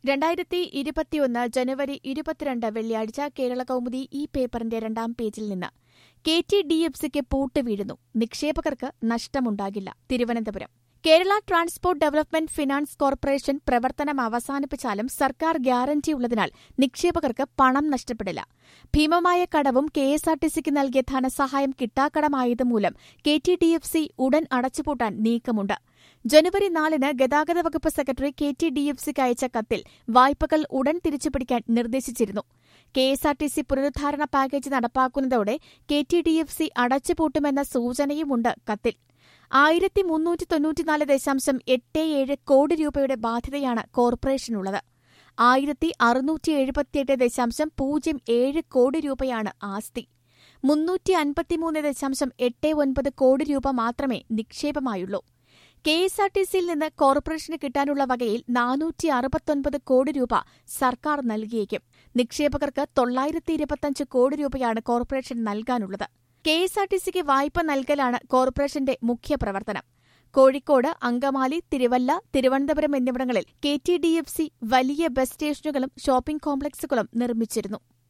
രണ്ടായിരത്തി ഇരുപത്തിയൊന്ന് ജനുവരി ഇരുപത്തിരണ്ട് വെള്ളിയാഴ്ച കേരള കൗമുദി ഈ പേപ്പറിന്റെ രണ്ടാം പേജിൽ നിന്ന് കെ ടി ഡി എഫ് സിക്ക് പൂട്ട് വീഴുന്നു നിക്ഷേപകർക്ക് നഷ്ടമുണ്ടാകില്ല Thiruvananthapuram Kerala transport development finance corporation പ്രവർത്തനം അവസാനിപ്പിച്ചാലും സർക്കാർ ഗ്യാരണ്ടിയുള്ളതിനാൽ നിക്ഷേപകർക്ക് പണം നഷ്ടപ്പെടില്ല ഭീമമായ കടവും കെ എസ് ആർ ടി സിക്ക് നൽകിയ ധനസഹായം കിട്ടാക്കടമായതുമൂലം K T D F C ഉടൻ അടച്ചുപൂട്ടാൻ നീക്കമുണ്ട് ജനുവരി നാലിന് ഗതാഗത വകുപ്പ് secretary K T D F സിക്ക് അയച്ച കത്തിൽ വായ്പകൾ ഉടൻ തിരിച്ചുപിടിക്കാൻ നിർദ്ദേശിച്ചിരുന്നു K S R T C പുനരുദ്ധാരണ പാക്കേജ് നടപ്പാക്കുന്നതോടെ K T D F C അടച്ചുപൂട്ടുമെന്ന സൂചനയുമുണ്ട് കത്തിൽ ആയിരത്തി മുന്നൂറ്റി തൊണ്ണൂറ്റിനാല് ദശാംശം എട്ട് ഏഴ് കോടി രൂപയുടെ ബാധ്യതയാണ് കോർപ്പറേഷനുള്ളത് ആയിരത്തി അറുന്നൂറ്റി എഴുപത്തിയെട്ട് ദശാംശം പൂജ്യം ഏഴ് കോടി രൂപയാണ് ആസ്തി മുന്നൂറ്റി അൻപത്തിമൂന്ന് ദശാംശം എട്ട് ഒൻപത് കോടി രൂപ മാത്രമേ നിക്ഷേപമായുള്ളൂ കെ എസ് ആർ ടി സിയിൽ നിന്ന് കോർപ്പറേഷന് കിട്ടാനുള്ള വകയിൽ നാനൂറ്റി അറുപത്തൊൻപത് കോടി രൂപ സർക്കാർ നൽകിയേക്കും നിക്ഷേപകർക്ക് തൊള്ളായിരത്തി ഇരുപത്തിയഞ്ച് കോടി രൂപയാണ് കോർപ്പറേഷൻ നൽകാനുള്ളത് കെ എസ് ആർ ടി സിക്ക് വായ്പ നൽകലാണ് കോർപ്പറേഷന്റെ മുഖ്യ പ്രവർത്തനം കോഴിക്കോട് അങ്കമാലി തിരുവല്ല തിരുവനന്തപുരം എന്നിവിടങ്ങളിൽ K T D F C വലിയ ബസ് സ്റ്റേഷനുകളും ഷോപ്പിംഗ് കോംപ്ലക്സുകളും നിർമ്മിച്ചിരുന്നു